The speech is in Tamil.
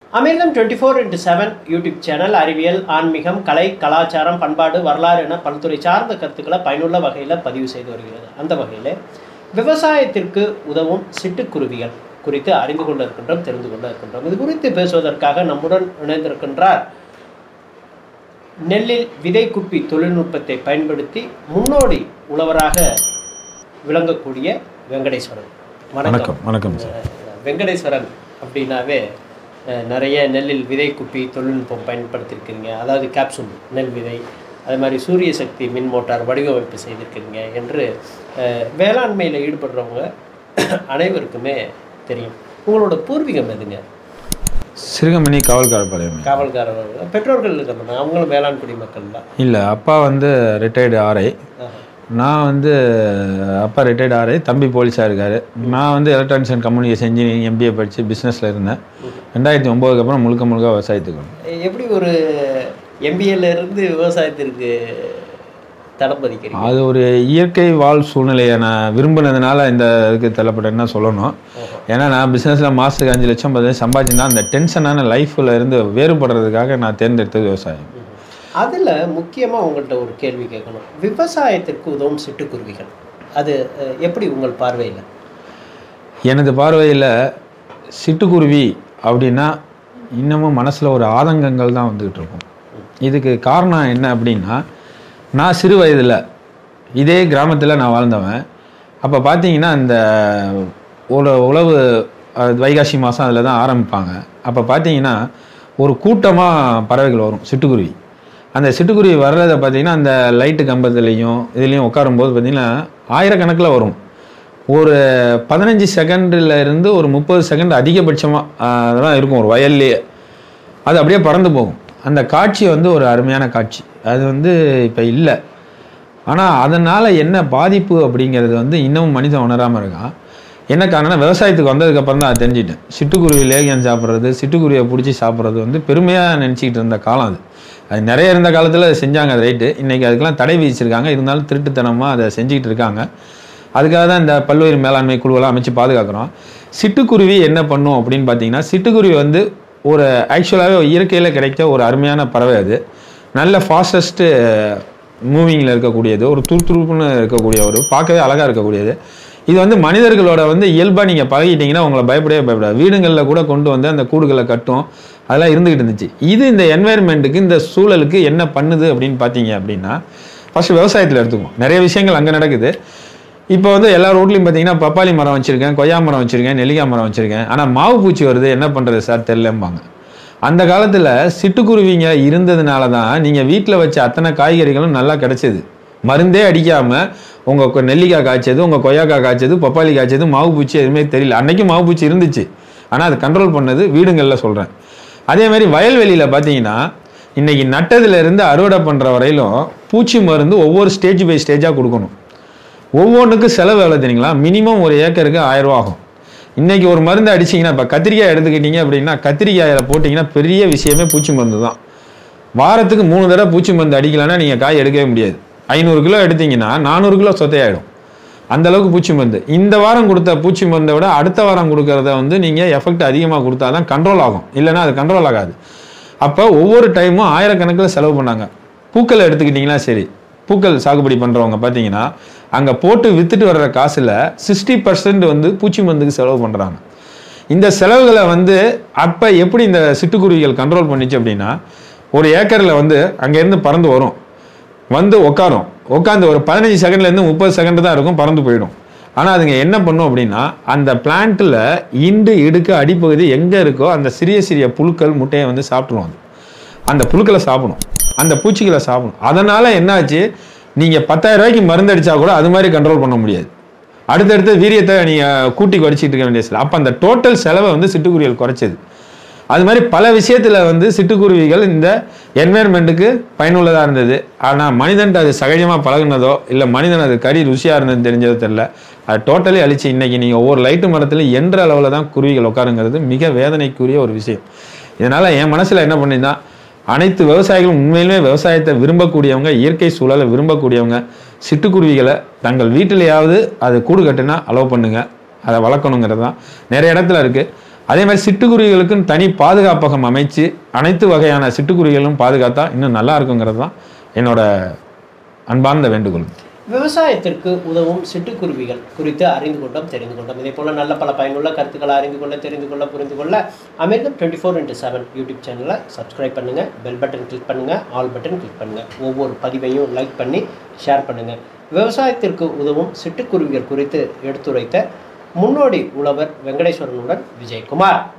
அமிர்தம் twenty four into seven YouTube channel அறிவியல் ஆன்மீகம் கலை கலாச்சாரம் பண்பாடு வரலாறு என பல்துறை சார்ந்த கருத்துக்களை பயனுள்ள வகையில் பதிவு செய்து வருகிறது அந்த வகையில் விவசாயத்திற்கு உதவும் சிட்டுக்குருவிகள் குறித்து அறிந்து கொள்ள இருக்கின்றோம் தெரிந்து கொள்ள இருக்கின்றோம் இது குறித்து பேசுவதற்காக நம்முடன் இணைந்திருக்கின்றார் நெல்லில் விதை குப்பி தொழில்நுட்பத்தை பயன்படுத்தி முன்னோடி உழவராக விளங்கக்கூடிய வெங்கடேஸ்வரன் வணக்கம் வணக்கம் சார் அஹ் வெங்கடேஸ்வரன் அப்படின்னாவே அஹ், நிறைய நெல்லில் விதை குப்பி தொழில்நுட்பம் பயன்படுத்தியிருக்கிறீங்க அதாவது கேப்சூல் நெல் விதை அது மாதிரி சூரிய சக்தி மின் மோட்டார் வடிவமைப்பு செய்திருக்கிறீங்க என்று அஹ், வேளாண்மையில் ஈடுபடுறவங்க அனைவருக்குமே தெரியும் உங்களோட பூர்வீகம் எதுங்க சிறுகமணி காவல்காரப்பாளையம் காவல்காரர்கள் பெற்றோர்கள் இருக்காங்க அவங்களும் வேளாண் குடிமக்கள் தான் இல்லை அப்பா வந்து ரிட்டையர்டு ஆர்ஐ நான் வந்து அப்பா ரிட்டையர்டு ஆர்ஐ தம்பி போலீஸாக இருக்கார் நான் வந்து electronics and communication engineering MBA படித்து பிஸ்னஸில் இருந்தேன் ரெண்டாயிரத்தி ஒம்போதுக்கு அப்புறம் முழுக்க முழுக்க விவசாயத்துக்கு வந்தேன். எப்படி ஒரு எம்பிஏல இருந்து விவசாயத்திற்கு தடம் பதிக்கிறீங்க அது ஒரு இயற்கை வாழ் சூழ்நிலையை நான் விரும்பினதுனால இந்த இதுக்கு தள்ளப்பட்டேன்னு தான் சொல்லணும் ஏன்னா நான் பிஸ்னஸில் மாதத்துக்கு அஞ்சு லட்சம் பதினஞ்சு சம்பாதிச்சிருந்தா அந்த டென்ஷனான லைஃப்பில் இருந்து வேறுபடுறதுக்காக நான் தேர்ந்தெடுத்தது விவசாயம் அதில் முக்கியமாக உங்கள்கிட்ட ஒரு கேள்வி கேட்கணும் விவசாயத்திற்கு உதவும் சிட்டுக்குருவிகள் அது அஹ், எப்படி உங்கள் பார்வையில் எனது பார்வையில் சிட்டுக்குருவி அப்படின்னா இன்னமும் மனசில் ஒரு ஆதங்கங்கள் தான் வந்துகிட்டு இருக்கும் இதுக்கு காரணம் என்ன அப்படின்னா நான் சிறு வயதில் இதே கிராமத்தில் நான் வாழ்ந்தவன் அப்போ பார்த்தீங்கன்னா இந்த உல உழவு அஹ், வைகாசி மாதம் அதில் தான் ஆரம்பிப்பாங்க அப்போ பார்த்தீங்கன்னா ஒரு கூட்டமாக பறவைகள் வரும் சிட்டுக்குருவி அந்த சிட்டுக்குருவி வர்றதை பார்த்தீங்கன்னா அந்த லைட்டு கம்பத்துலேயும் இதுலேயும் உட்காரும்போது பார்த்தீங்கன்னா ஆயிரக்கணக்கில் வரும் ஒரு பதினஞ்சு செகண்டில் இருந்து ஒரு முப்பது செகண்ட் அதிகபட்சமாக அதெல்லாம் இருக்கும் ஒரு வயல்லையே அது அப்படியே பறந்து போகும் அந்த காட்சி வந்து ஒரு அருமையான காட்சி அது வந்து இப்போ இல்லை ஆனால் அதனால் என்ன பாதிப்பு அப்படிங்கிறது வந்து இன்னமும் மனிதன் உணராமல் இருக்கான் என்ன காரணம்னா விவசாயத்துக்கு வந்ததுக்கப்புறம் தான் அதை தெரிஞ்சிட்டேன் சிட்டுக்குருவி லேகியம் சாப்பிட்றது சிட்டுக்குருவியை பிடிச்சி சாப்பிட்றது வந்து பெருமையாக நினச்சிக்கிட்டு இருந்த காலம் அது அது நிறைய இருந்த காலத்தில் அதை செஞ்சாங்க அது ரைட்டு இன்றைக்கி அதுக்கெல்லாம் தடை விதிச்சிருக்காங்க இருந்தாலும் திருட்டுத்தனமாக அதை செஞ்சுக்கிட்டு இருக்காங்க அதுக்காக தான் இந்த பல்வேறு மேலாண்மை குழுவெல்லாம் அமைச்சு பாதுகாக்கிறோம் சிட்டுக்குருவி என்ன பண்ணும் அப்படின்னு பார்த்தீங்கன்னா சிட்டுக்குருவி வந்து ஒரு ஆக்சுவலாகவே இயற்கையில் கிடைக்க ஒரு அருமையான பறவை அது நல்ல ஃபாஸ்டஸ்ட்டு மூவிங்கில் இருக்கக்கூடியது ஒரு துருதுருப்புன்னு இருக்கக்கூடிய ஒரு பார்க்கவே அழகாக இருக்கக்கூடியது இது வந்து மனிதர்களோட வந்து இயல்பாக நீங்கள் பழகிட்டீங்கன்னா உங்களை பயப்படவே பயப்படாது வீடுங்களில் கூட கொண்டு வந்து அந்த கூடுகளை கட்டும் அதெல்லாம் இருந்துகிட்டு இருந்துச்சு இது இந்த என்வாயர்மெண்ட்டுக்கு இந்த சூழலுக்கு என்ன பண்ணுது அப்படின்னு பார்த்தீங்க அப்படின்னா ஃபர்ஸ்ட் விவசாயத்தில் எடுத்துக்குவோம் நிறைய விஷயங்கள் அங்கே நடக்குது இப்போ வந்து எல்லா ரோட்லையும் பார்த்தீங்கன்னா பப்பாளி மரம் வச்சிருக்கேன் கொய்யா மரம் வச்சிருக்கேன் நெல்லிக்காய் மரம் வச்சிருக்கேன் ஆனால் மாவு பூச்சி வருது என்ன பண்ணுறது சார் தெரிலம்பாங்க அந்த காலத்தில் சிட்டுக்குருவிங்க இருந்ததுனால தான் நீங்கள் வீட்டில் வச்ச அத்தனை காய்கறிகளும் நல்லா கிடைச்சது மருந்தே அடிக்காமல் உங்கள் நெல்லிக்காய் காய்ச்சது உங்கள் கொய்யாக்காய் காய்ச்சது பப்பாளி காய்ச்சது மாவு பூச்சி எதுவுமே தெரியல அன்னைக்கும் மாவு பூச்சி இருந்துச்சு ஆனால் அது கண்ட்ரோல் பண்ணது வீடுங்களில் சொல்கிறேன் அதே மாதிரி வயல்வெளியில் பார்த்தீங்கன்னா இன்னைக்கு நட்டதுல இருந்து அறுவடை பண்ணுற வரையிலும் பூச்சி மருந்து ஒவ்வொரு ஸ்டேஜ் பை ஸ்டேஜாக கொடுக்கணும் ஒவ்வொன்றுக்கும் செலவு எவ்வளோ தெரியுங்களா மினிமம் ஒரு ஏக்கருக்கு ஆயிரம் ரூபா ஆகும் இன்னைக்கு ஒரு மருந்து அடிச்சீங்கன்னா இப்போ கத்திரிக்காய் எடுத்துக்கிட்டீங்க அப்படின்னா கத்திரிக்காயில் போட்டிங்கன்னா பெரிய விஷயமே பூச்சி மருந்து தான் வாரத்துக்கு மூணு தடவை பூச்சி மருந்து அடிக்கலைன்னா நீங்கள் காய் எடுக்கவே முடியாது ஐநூறு கிலோ எடுத்தீங்கன்னா நானூறு கிலோ சொத்தையாயிடும் அந்த அளவுக்கு பூச்சி மருந்து இந்த வாரம் கொடுத்த பூச்சி மருந்தை விட அடுத்த வாரம் கொடுக்கறத வந்து நீங்கள் எஃபெக்ட் அதிகமாக கொடுத்தா தான் கண்ட்ரோல் ஆகும் இல்லைன்னா அது கண்ட்ரோல் ஆகாது அப்போ ஒவ்வொரு டைமும் ஆயிரக்கணக்கில் செலவு பண்ணாங்க பூக்களை எடுத்துக்கிட்டிங்கன்னா சரி பூக்கள் சாகுபடி பண்ணுறவங்க பார்த்தீங்கன்னா அங்கே போட்டு வித்துட்டு வர்ற காசில் சிக்ஸ்டி பர்சன்ட் வந்து பூச்சி மருந்துக்கு செலவு பண்ணுறாங்க இந்த செலவுகளை வந்து அப்போ எப்படி இந்த சிட்டுக்குருவிகள் கண்ட்ரோல் பண்ணிச்சு அப்படின்னா ஒரு ஏக்கரில் வந்து அங்கேருந்து பறந்து வரும் வந்து உட்காரும் உட்காந்து ஒரு பதினஞ்சு செகண்ட்லேருந்து முப்பது செகண்ட் தான் இருக்கும் பறந்து போயிடும் ஆனால் அதுங்க என்ன பண்ணும் அப்படின்னா அந்த பிளான்ட்டில் இண்டு இடுக்கு அடிப்பகுதி எங்கே இருக்கோ அந்த சிறிய சிறிய புழுக்கள் முட்டையை வந்து சாப்பிட்ரும் அது அந்த புழுக்களை சாப்பிடும் அந்த பூச்சிகளை சாப்பிடும் அதனால் என்னாச்சு நீங்கள் பத்தாயிரம் ரூபாய்க்கு மருந்து அடித்தா கூட அது மாதிரி கண்ட்ரோல் பண்ண முடியாது அடுத்தடுத்த வீரியத்தை நீங்கள் கூட்டி குறைச்சிட்டு இருக்க வேண்டிய சில அப்போ அந்த டோட்டல் செலவை வந்து சிட்டுக்குருவிகள் குறைச்சது அது மாதிரி பல விஷயத்தில் வந்து சிட்டுக்குருவிகள் இந்த என்வாயர்மெண்ட்டுக்கு பயனுள்ளதாக இருந்தது ஆனால் மனிதன்ட்டு அது சகஜமாக பழகுனதோ இல்லை மனிதன் அது கறி ருசியாக இருந்தது தெரிஞ்சதோ தெரில அது டோட்டலி அழிச்சு இன்னைக்கு நீங்கள் ஒவ்வொரு லைட்டு மரத்தில் என்ற அளவில் தான் குருவிகள் உட்காருங்கிறது மிக வேதனைக்குரிய ஒரு விஷயம் இதனால் என் மனசில் என்ன பண்ணினா அனைத்து விவசாயிகளும் உண்மையிலுமே விவசாயத்தை விரும்பக்கூடியவங்க இயற்கை சூழலை விரும்பக்கூடியவங்க சிட்டுக்குருவிகளை தங்கள் வீட்டிலேயாவது அது கூடு கட்டுனா அலோவ் பண்ணுங்க அதை வளர்க்கணுங்கிறது தான் நிறைய இடத்துல இருக்குது அதே மாதிரி சிட்டுக்குருவிகளுக்குன்னு தனி பாதுகாப்பகம் அமைச்சு அனைத்து வகையான சிட்டுக்குருவிகளும் பாதுகாத்தா இன்னும் நல்லா இருக்குங்கிறது தான் என்னோட அன்பார்ந்த வேண்டுகோள் விவசாயத்திற்கு உதவும் சிட்டுக்குருவிகள் குறித்து அறிந்து கொண்டோம் தெரிந்து கொண்டோம் இதே போல நல்ல பல பயனுள்ள கருத்துக்களை அறிந்து கொள்ள தெரிந்து கொள்ள புரிந்து கொள்ள Amirtham twenty four into seven YouTube சேனலை சப்ஸ்கிரைப் பண்ணுங்க பெல் பட்டன் கிளிக் பண்ணுங்க ஆல் பட்டன் கிளிக் பண்ணுங்க ஒவ்வொரு பதிவையும் லைக் பண்ணி ஷேர் பண்ணுங்க விவசாயத்திற்கு உதவும் சிட்டுக்குருவிகள் குறித்து எடுத்துரைத்த முன்னோடி உழவர் வெங்கடேஸ்வரனுடன் விஜயகுமார்